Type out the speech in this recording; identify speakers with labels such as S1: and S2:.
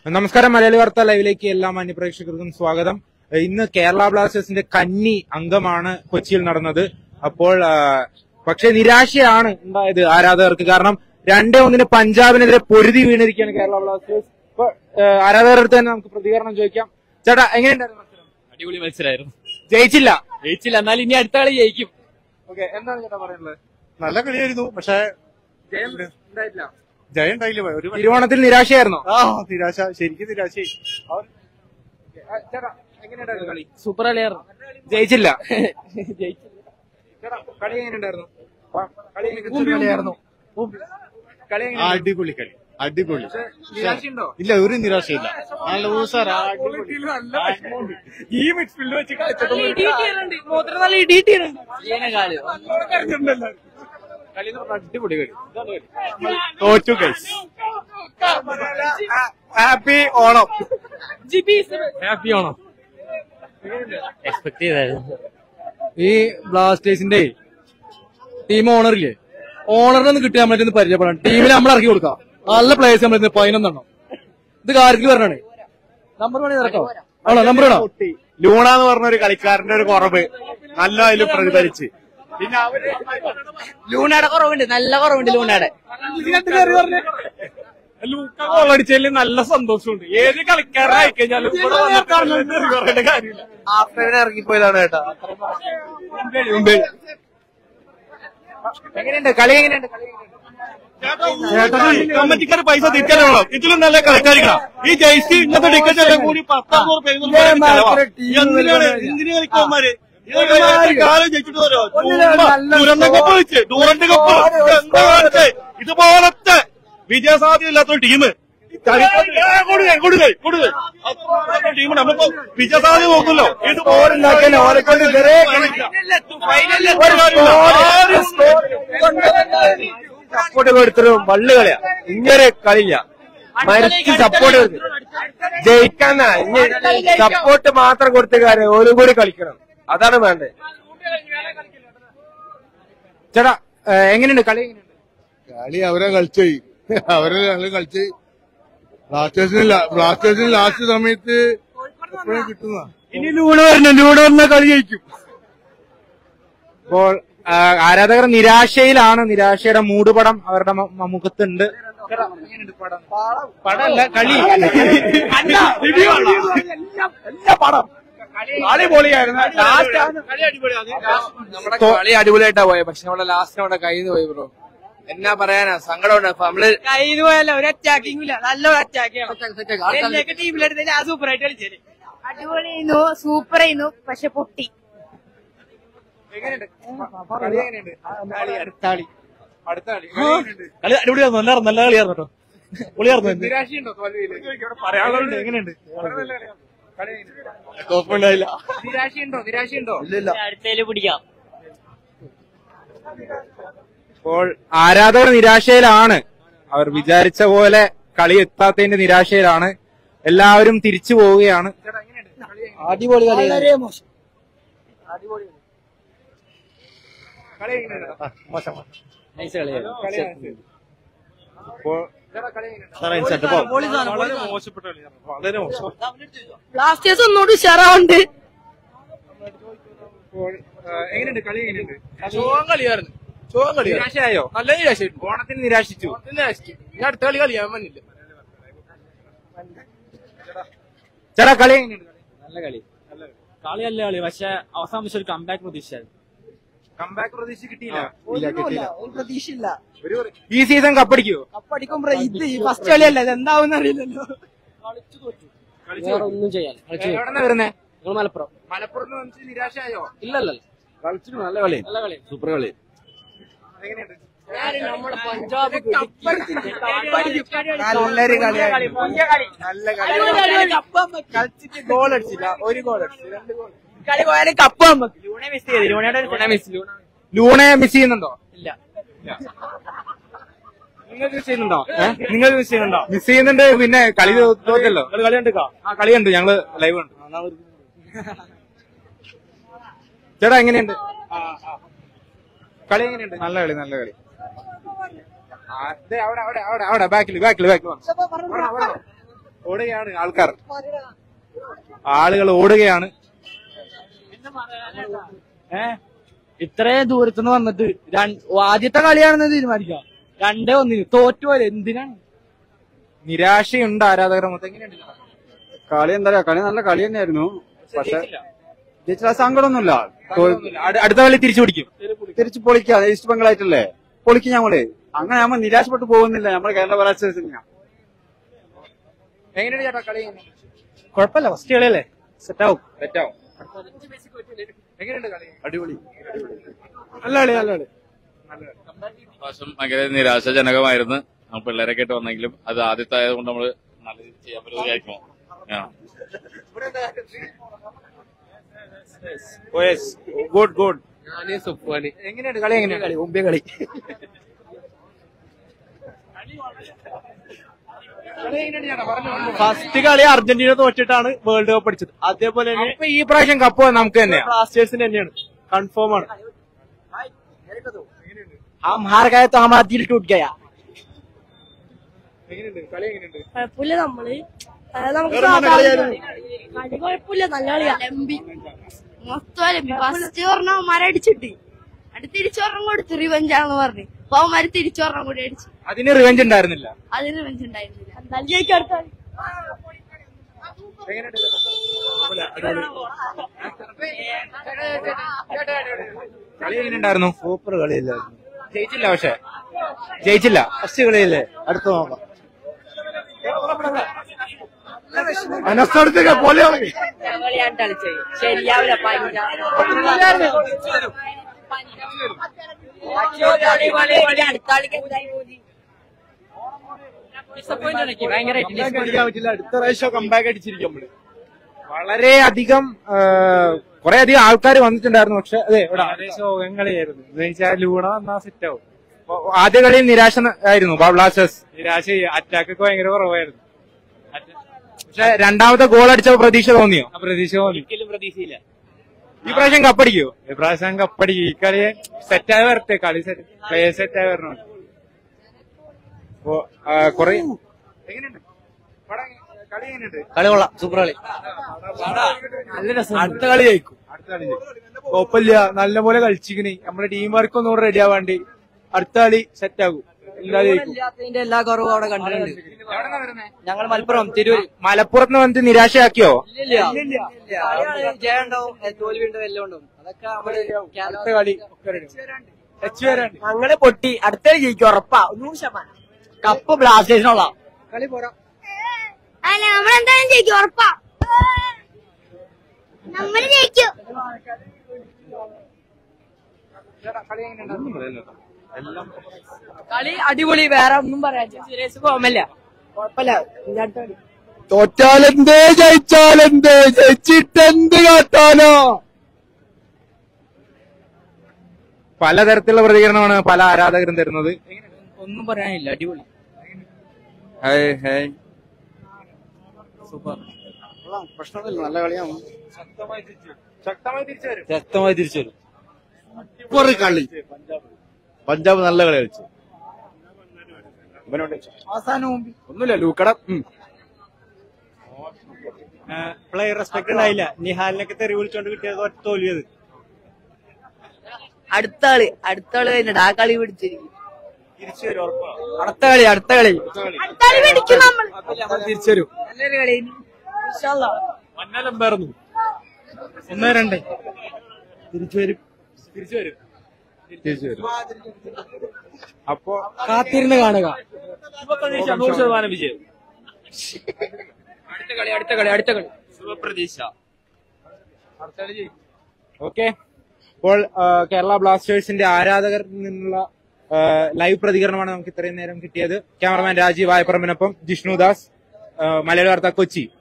S1: നമസ്കാരം മലയാളി വാർത്ത ലൈവിലേക്ക് എല്ലാ മാന്യപ്രേക്ഷകർക്കും സ്വാഗതം ഏഹ് ഇന്ന് കേരള ബ്ലാസ്റ്റേഴ്സിന്റെ കന്നി അംഗമാണ് കൊച്ചിയിൽ നടന്നത് അപ്പോൾ ആ, പക്ഷേ നിരാശയാണ് ഉണ്ടായത് ആരാധകർക്ക് കാരണം രണ്ടേ ഒന്നിന് പഞ്ചാബിനെതിരെ പൊരുതി വീണിരിക്കുകയാണ് കേരള ബ്ലാസ്റ്റേഴ്സ് അപ്പൊ ഏഹ് ആരാധകരുടെ അടുത്ത് തന്നെ നമുക്ക് പ്രതികരണം ചോദിക്കാം ചേട്ടാ എങ്ങനെയുണ്ടായിരുന്നു മത്സരം
S2: അടിപൊളി മത്സരമായിരുന്നു
S1: ജയിച്ചില്ല
S2: ജയിച്ചില്ല എന്നാൽ ഇനി അടുത്ത കളി ജയിക്കും
S1: ഓക്കെ എന്താണ് ചേട്ടാ പറയുന്നത്
S3: നല്ല കളിയായിരുന്നു പക്ഷെ
S1: ജയം ഉണ്ടായിട്ടില്ല
S3: ജയം ഉണ്ടായില്ല ഒരു കളി-
S1: തിരുവോണത്തിൽ നിരാശയായിരുന്നോ
S3: ആ നിരാശ ശരിക്കും നിരാശയായി
S1: ചേട്ടാ എങ്ങനെയുണ്ടായിരുന്നു കളി
S2: സൂപ്പർ കളിയായിരുന്നു
S1: ജയിച്ചില്ല
S2: ജയിച്ചില്ല
S1: ചേട്ടാ കളി എങ്ങനെയുണ്ടായിരുന്നു കളി
S3: കളിയായിരുന്നു.
S1: കളി എങ്ങനെയുണ്ടായിരുന്നു?
S3: അടിപൊളി കളി അടിപൊളി
S1: നിരാശയുണ്ടോ
S3: ഇല്ല ഒരു നിരാശയില്ല നല്ല ഊസാർ
S1: ഈ മിഡ്ഫീൽഡ് വെച്ച് കളിച്ചിട്ട്
S2: മൂത്രം നല്ല ഇടിയിട്ടുണ്ട് കളി
S1: കളി എന്ന് പറഞ്ഞാൽ അടിപൊളി കളി ഇതാണ് കളി.
S3: തോറ്റു ഗൈസ് ഹാപ്പി ഓണം
S2: ഹാപ്പി ആണോ എക്സ്പെക്ട് ചെയ്തായിരുന്നു
S4: ഈ ബ്ലാസ്റ്റേഴ്സിന്റെ ടീം ഓണറില്ലേ ഓണറിനെ ഒന്ന് കിട്ടി നമ്മളെ പരിചയപ്പെടാൻ ടീമിൽ നമ്മൾ ഇറക്കി കൊടുക്കാം നല്ല പ്ലേയേഴ്സ് നമ്മൾ പതിനൊന്നെണ്ണം ഇത് കാര്യത്തിൽ പറഞ്ഞാണ് നമ്പർ വേണേ ഇറക്കാം ആണോ നമ്പർ വേണോ
S3: ലൂണ എന്ന് പറഞ്ഞ ഒരു കളിക്കാരന്റെ ഒരു കുറവ് നല്ല അതിൽ പ്രതിഫലിച്ച് പിന്നെ അവര്
S2: ലൂണയുടെ കുറവുണ്ട് നല്ല കുറവുണ്ട് ലൂണയുടെ
S1: ഗോളടിച്ചതിൽ നല്ല സന്തോഷമുണ്ട് ഏത് കളിക്കാരനായി കഴിഞ്ഞാലും ഇവിടെ വന്നിട്ട് പറയേണ്ട കാര്യമില്ല
S3: ആഫ്റ്ററിനെ ഇറങ്ങിപ്പോയതാണ് കേട്ടാ
S1: എങ്ങനെയുണ്ട് കളി എങ്ങനെയുണ്ട് കളി എങ്ങനെയുണ്ട്?
S3: കമ്മിറ്റിക്കാർ പൈസ തിരിച്ചാലോ ഇതിലും നല്ല കളിക്കാരിക്കണം ഈ ജയിച്ച് ഇന്നത്തെ ടിക്കറ്റ് എല്ലാം കൂടി പത്താമൂറ് പേര് എന്തിനാണ് എന്തിനു കളിക്കന്മാര് കാലം ജയിച്ചിട്ട് വരോ ദുരന്ത കപ്പ് വെച്ച് ദൂരന്റെ കപ്പ് എന്താ കാണിച്ചേ ഇതുപോലത്തെ വിജയസാധ്യത ഇല്ലാത്ത ടീം കൊടുക്കൽ കൊടുക്കൽ ടീം നമ്മളിപ്പോ വിജയസാധ്യത നോക്കുമല്ലോ ഇതുപോലെ ഓരെക്കൊണ്ട് ഇതുവരെ
S5: സപ്പോർട്ട് കൊടുത്തിട്ടും വള്ളു കളിയാ ഇങ്ങനെ കളിയില്ല മരിച്ച് സപ്പോർട്ട് കൊടുക്കും ജയിക്കാന്നാ ഇനി സപ്പോർട്ട് മാത്രം കൊടുത്ത കാര്യം ഓരും കൂടി കളിക്കണം അതാണ് വേണ്ടത്
S1: ചേട്ടാ ഏഹ് എങ്ങനെയുണ്ട് കളി എങ്ങനെയുണ്ട്
S6: കളി അവരെ കളിച്ചു അവരെ ഞങ്ങൾ കളിച്ച് ബ്ലാസ്റ്റേഴ്സിന് ബ്ലാസ്റ്റേഴ്സിന് ലാസ്റ്റ് സമയത്ത് എപ്പോഴും കിട്ടുന്ന
S3: ഇനി ലൂണ് വരണം ലൂണ് വന്ന കളി ജയിക്കും
S1: അപ്പോൾ ആ, ആരാധകർ നിരാശയിലാണ് നിരാശയുടെ മൂടുപടം അവരുടെ മ- മ- മുഖത്തുണ്ട് ചേട്ടാ, എങ്ങനെയുണ്ട് പടം?
S3: പടല്ല കളി
S1: കളി പൊളിയായിരുന്നു
S5: നമ്മുടെ കളി അടിപൊളിയായിട്ടാ പോയത് പക്ഷെ നമ്മുടെ ലാസ്റ്റ് നമ്മുടെ കയ്യിൽ നിന്ന് പോയി ബ്രോ എന്നാ പറയാനാ സങ്കടമുണ്ട് അപ്പൊ നമ്മള്
S2: കയ്യിൽ പോയല്ല ഒരു അറ്റാക്കിംഗ് ഇല്ല നല്ലൊരു അറ്റാക്ക് ടീമിലെടുത്ത് ആ സൂപ്പർ ആയിട്ട് കളിച്ചത്
S7: അടിപൊളിയായിരുന്നു സൂപ്പർ ആയിരുന്നു പക്ഷെ പൊട്ടി
S1: എങ്ങനെയുണ്ട് കളി എങ്ങനെയുണ്ട് കളി അടുത്ത കളി അടുത്ത കളി കളി എങ്ങനെയുണ്ട്?
S3: കളി അടിപൊളിയായിരുന്നു നല്ല നല്ല കളിയായിരുന്നു കേട്ടോ പൊളിയായിരുന്നു
S1: നിരാശയുണ്ടോ തോൽവിയില് പറയാനുണ്ട് എങ്ങനെയുണ്ട് വളരെ നല്ല കളിയാണ്. കളി എങ്ങനെയുണ്ട്?
S3: കുഴപ്പമുണ്ടായില്ല
S1: നിരാശയുണ്ടോ നിരാശയുണ്ടോ
S2: അടുത്തേല് പിടിക്കാം
S1: അപ്പോൾ ആരാധകർ നിരാശയിലാണ് അവർ വിചാരിച്ച പോലെ കളി എത്താത്തതിന്റെ നിരാശയിലാണ് എല്ലാവരും തിരിച്ചു പോവുകയാണ്
S4: അടിപൊളി കളി
S1: കളി എങ്ങനെയുണ്ട്?
S2: നൈസ് കളിയായിരുന്നു
S1: കളി എങ്ങനെയുണ്ട്? അപ്പോൾ ചേട്ടാ, കളി എങ്ങനെയുണ്ട്?
S3: വളരെ മോശപ്പെട്ട കളിയായിരുന്നു വളരെ മോശം
S7: ബ്ലാസ്റ്റേഴ്സ് ഒന്നുകൂടി ഉഷാറാവുണ്ട്
S1: അപ്പോൾ ആ, എങ്ങനെയുണ്ട് കളി എങ്ങനെയുണ്ട്
S4: ചോളം കളിയായിരുന്നു ചോളം കളിയായിരുന്നു
S1: നിരാശയായോ
S4: നല്ല നിരാശയായിരുന്നു
S1: ഓണത്തിന് നിരാശിച്ചു
S4: നിരാശിച്ചു ഇനി അടുത്ത കളി കളിയാൻ പറ്റില്ല
S1: ചേട്ടാ കളി എങ്ങനെയുണ്ട്
S2: നല്ല കളി കളി നല്ല കളി പക്ഷെ അവസാനം പക്ഷെ ഒരു കംബാക്ക് പ്രതീക്ഷിച്ചായിരുന്നു
S1: കമ്പാക്ക് പ്രതീക്ഷ കിട്ടിയില്ല
S4: ഒരു പ്രതീക്ഷയില്ല
S1: ഒരു ഈ സീസൺ കപ്പടിക്കുവോ
S4: കപ്പടിക്കും ഇത് ഫസ്റ്റ് കളിയല്ല ഇത് എന്താവും അറിയില്ലല്ലോ
S2: വേറെ ഒന്നും ചെയ്യാൻ
S1: എവിടെ വരുന്നേ
S2: നിങ്ങൾ മലപ്പുറം
S1: മലപ്പുറത്ത് വന്നിട്ട് നിരാശയായോ
S2: ഇല്ലല്ല
S5: കളിച്ചിട്ട് നല്ല കളി
S2: നല്ല കളി
S5: സൂപ്പർ കളി
S1: എങ്ങനെയുണ്ട്
S2: നമ്മുടെ പഞ്ചാബ്
S4: നല്ലൊരു കളിയായിരുന്നു നല്ല കളി കളിച്ചിട്ട് ഗോൾ അടിച്ചില്ല ഒരു ഗോൾ അടിച്ചു രണ്ട് ഗോൾ കളി പോയാലും കപ്പ് നമുക്ക് ലൂണെ മിസ് ചെയ്ത് ലൂണയുടെ മിസ്
S1: ലൂണയെ മിസ് ചെയ്യുന്നുണ്ടോ
S2: ഇല്ല
S1: നിങ്ങൾ മിസ് ചെയ്യുന്നുണ്ടോ നിങ്ങൾ മിസ് ചെയ്യുന്നുണ്ടോ മിസ് ചെയ്യുന്നുണ്ട് പിന്നെ കളി തോ- തോറ്റല്ലോ
S3: കളി കണ്ടിക്കാ
S1: ആ കളി കണ്ടു ഞങ്ങള് ലൈവ് കണ്ടു ചേട്ടാ എങ്ങനെയുണ്ട് കളി എങ്ങനെയുണ്ട്
S3: നല്ല കളി നല്ല കളി
S1: ആ, ദേ അവിടെ അവിടെ അവിടെ അവിടെ ബാക്കിൽ ബാക്കിൽ ബാക്കിൽ ഓടുകയാണ് ആൾക്കാർ ആളുകൾ ഓടുകയാണ്
S4: ഏ ഇത്രയും ദൂരത്തുനിന്ന് വന്നിട്ട് രണ്ട് ആദ്യത്തെ കളിയാണെന്ന് തീരുമാനിക്കാം രണ്ടേ ഒന്നിന് തോറ്റുപോലെ എന്തിനാണ്
S1: നിരാശയുണ്ട് ആരാധകർ മൊത്തം എങ്ങനെയുണ്ട്
S8: കളി എന്താ പറയാ കളി നല്ല കളി തന്നെയായിരുന്നു പക്ഷെ ജയിച്ചാൽ സങ്കടമൊന്നുമില്ല
S1: അട്- അടുത്ത കളി തിരിച്ചു പിടിക്കും
S8: തിരിച്ച് പൊളിക്കാം ഈസ്റ്റ് ബംഗാളായിട്ടല്ലേ പൊളിക്കും ഞമ്മള് അങ്ങനെ നമ്മൾ നിരാശപ്പെട്ട് പോകുന്നില്ല നമ്മുടെ കേരള ബ്ലാസ്റ്റേഴ്സ് തന്നെയാ
S1: എങ്ങനെയാണ് ചേട്ടാ കളി
S4: കുഴപ്പമില്ല ഫസ്റ്റ് കളിയല്ലേ സെറ്റാവും
S1: തെറ്റാവും എങ്ങനെയുണ്ട് കളി
S8: അടിപൊളി
S4: നല്ല കളി നല്ല കളി
S9: പ്രാവശ്യം ഭയങ്കര നിരാശാജനകമായിരുന്നു നമ്മൾ പിള്ളേരൊക്കെ ആയിട്ട് വന്നെങ്കിലും അത് ആദ്യത്തെ ആയതുകൊണ്ട് നമ്മള് നല്ല രീതിയിൽ ചെയ്യാൻ പറ്റുന്നതായിരിക്കും ആ
S1: ഗുഡ് ഗുഡ് എങ്ങനെയുണ്ട് കളി എങ്ങനെയാണ്
S4: കളി മുമ്പേ കളി ഫസ്റ്റ് കളി അർജന്റീന തോറ്റിട്ടാണ് വേൾഡ് കപ്പ് അടിച്ചത് അതേപോലെ തന്നെ
S1: അപ്പൊ ഈ പ്രാവശ്യം കപ്പ് നമുക്ക് തന്നെയാണ്
S4: ബ്ലാസ്റ്റേഴ്സിന് തന്നെയാണ് കൺഫേം ആണ്
S2: हम हार गए तो हमारा दिल टूट गया
S1: എങ്ങനെയുണ്ട് കളി എങ്ങനെയുണ്ട്
S7: കുഴപ്പമില്ല നമ്മള് അത് നമുക്ക് സാധാരണ കളി കുഴപ്പമില്ല നല്ല കളിയാ ലംബി മൊത്തം ലംബി ഫസ്റ്റ് പറഞ്ഞ അവന്മാരെ അടിച്ചിട്ട് അടുത്ത് തിരിച്ചൊരെണ്ണം കൊടുത്തു റിവെഞ്ച് ആണെന്ന് പറഞ്ഞു അപ്പൊ അവന്മാര് തിരിച്ചൊരെണ്ണം കൂടി അടിച്ചു
S1: അതിന് റിവെഞ്ച് ഉണ്ടായിരുന്നില്ല
S7: അതിന് റിവെഞ്ച് ഉണ്ടായിരുന്നില്ല എന്തായാലും ജയിക്കും അടുത്ത കളി.
S1: കളി എങ്ങനെയുണ്ടായിരുന്നു
S8: സൂപ്പർ കളിയില്ലായിരുന്നു
S1: ജയിച്ചില്ല പക്ഷെ ജയിച്ചില്ല
S8: ഫസ്റ്റ് കളിയല്ലേ അടുത്ത നോക്കാം മനസ്സെടുത്തേക്ക് പോലെ
S2: കളിയാണ് കളിച്ചത് ശരിയാവില്ല അടുത്ത കളിക്ക് എന്തായി പോയി
S4: പറ്റില്ല അടുത്ത പ്രാവശ്യം കമ്പാക്ക് അടിച്ചിരിക്കും നമ്മള്
S1: വളരെ അധികം കുറെ അധികം ആൾക്കാർ വന്നിട്ടുണ്ടായിരുന്നു പക്ഷെ അതെ ഇവിടെ
S4: ശോകം കളിയായിരുന്നു എന്ന് വെച്ചാൽ ലൂണ വന്നാ സെറ്റ് ആവും
S1: ആദ്യ കളിയിൽ നിരാശ ആയിരുന്നു ബ്ലാസ്റ്റേഴ്സ്
S4: നിരാശ അറ്റാക്ക് ഒക്കെ ഭയങ്കര കുറവായിരുന്നു
S1: പക്ഷെ രണ്ടാമത്തെ ഗോൾ അടിച്ച പ്രതീക്ഷ തോന്നിയോ
S4: ആ പ്രതീക്ഷ തോന്നി
S2: ഒരിക്കലും പ്രതീക്ഷയില്ല
S1: ഈ പ്രാവശ്യം കപ്പടിക്കോ
S4: ഇപ്രാവശ്യം കപ്പടിക്കും ഈ കളി സെറ്റായി വരട്ടെ കളി സെറ്റ് പ്ലെയർ സെറ്റായി വരണം
S1: അപ്പോ കുറെ എങ്ങനെയുണ്ട് പടം എങ്ങനെ- കളി എങ്ങനെയുണ്ട്
S4: കളി കൊള്ളാം സൂപ്പർ കളി നല്ല രസം അടുത്ത കളി ജയിക്കും
S1: അടുത്ത കളി
S4: കുഴപ്പമില്ല നല്ലപോലെ കളിച്ചിക്കണ് നമ്മുടെ ടീം വർക്ക് ഒന്നുകൂടെ റെഡി ആവാണ്ട് അടുത്ത കളി സെറ്റ് ആകും എല്ലാ ജയിക്കും
S2: ഇല്ലാത്തതിന്റെ എല്ലാ കുറവും അവിടെ കണ്ടിട്ടുണ്ട് ഞങ്ങൾ മലപ്പുറം തിരൂര്
S1: മലപ്പുറത്ത് നിന്ന് വന്നിട്ട് നിരാശയാക്കിയോ
S2: ജയം ഉണ്ടാവും തോൽവി ഉണ്ടാവും എല്ലാം ഉണ്ടാവും അതൊക്കെ നമ്മള്
S4: അടുത്ത കളി ഒക്കെ ready ആവും. ടച്ച് വരാണ്ട്
S2: ഞങ്ങള് പൊട്ടി അടുത്ത ജയിക്കും ഉറപ്പാ നൂറ് ശതമാനം കപ്പ് ബ്ലാസ്റ്റേഴ്സിനുള്ള
S4: കളി പോരാ
S7: അല്ല നമ്മളെന്തായാലും ജയിക്കും ഉറപ്പാ നമ്മള് ജയിക്കും
S2: കളി അടിപൊളി വേറെ ഒന്നും പറയാൻ സീരിയസ് ഫോമല്ല കുഴപ്പമില്ല ഇനി അടുത്ത കളി
S8: തോറ്റാലെന്തേ ജയിച്ചാലെന്തേ ജയിച്ചിട്ടെന്ത് കാട്ടാനോ
S1: പലതരത്തിലുള്ള പ്രതികരണമാണ് പല ആരാധകരും തരുന്നത്
S2: ഒന്നും പറയാനില്ല അടിപൊളി
S8: ഹായ് ഹായ്
S4: സൂപ്പർ
S8: പ്രശ്നമില്ല നല്ല കളിയാണ്
S1: ശക്തമായി തിരിച്ചു വരും
S8: ശക്തമായി തിരിച്ചു വരും സൂപ്പർ കളി പഞ്ചാബ് നല്ല കളി കളിച്ചു
S4: ഒന്നുമില്ല ലൂക്കട പ്ലെയർ റെസ്പെക്ട് ഉണ്ടായില്ല നിഹാലിനൊക്കെ തെറി വിളിച്ചോണ്ട് കിട്ടിയത് ഒറ്റ തോൽവിയത്
S2: അടുത്ത കളി അടുത്ത കളി കഴിഞ്ഞിട്ട് ആ കളി പിടിച്ചിരിക്കും
S4: തിരിച്ചു വരും ഉറപ്പാണ്
S2: അടുത്ത കളി അടുത്ത കളി
S7: അടുത്ത കളി പിടിക്കും നമ്മൾ
S4: തിരിച്ചു വരും
S2: നല്ലൊരു കളി ഇൻഷാല്ലാ.
S4: മഞ്ഞാലെമ്പായിരുന്നു ഒന്നേ രണ്ട് തിരിച്ചു വരും തിരിച്ചു വരും
S1: തിരിച്ചു വരും അപ്പോ
S4: കാത്തിരുന്ന് കാണുക
S3: നൂറ് ശതമാനം വിജയം
S2: അടുത്ത കളി അടുത്ത കളി അടുത്ത കളി
S3: ശുഭപ്രതീക്ഷ
S1: ഓക്കെ അപ്പോൾ ആ, കേരള ബ്ലാസ്റ്റേഴ്സിന്റെ ആരാധകരിൽ നിന്നുള്ള ആ, ലൈവ് പ്രതികരണമാണ് നമുക്ക് ഇത്രയും നേരം കിട്ടിയത് ക്യാമറമാൻ രാജീവ് വായപ്പറമ്പിനൊപ്പം ജിഷ്ണു ദാസ് ആ, മലയാള വാർത്ത കൊച്ചി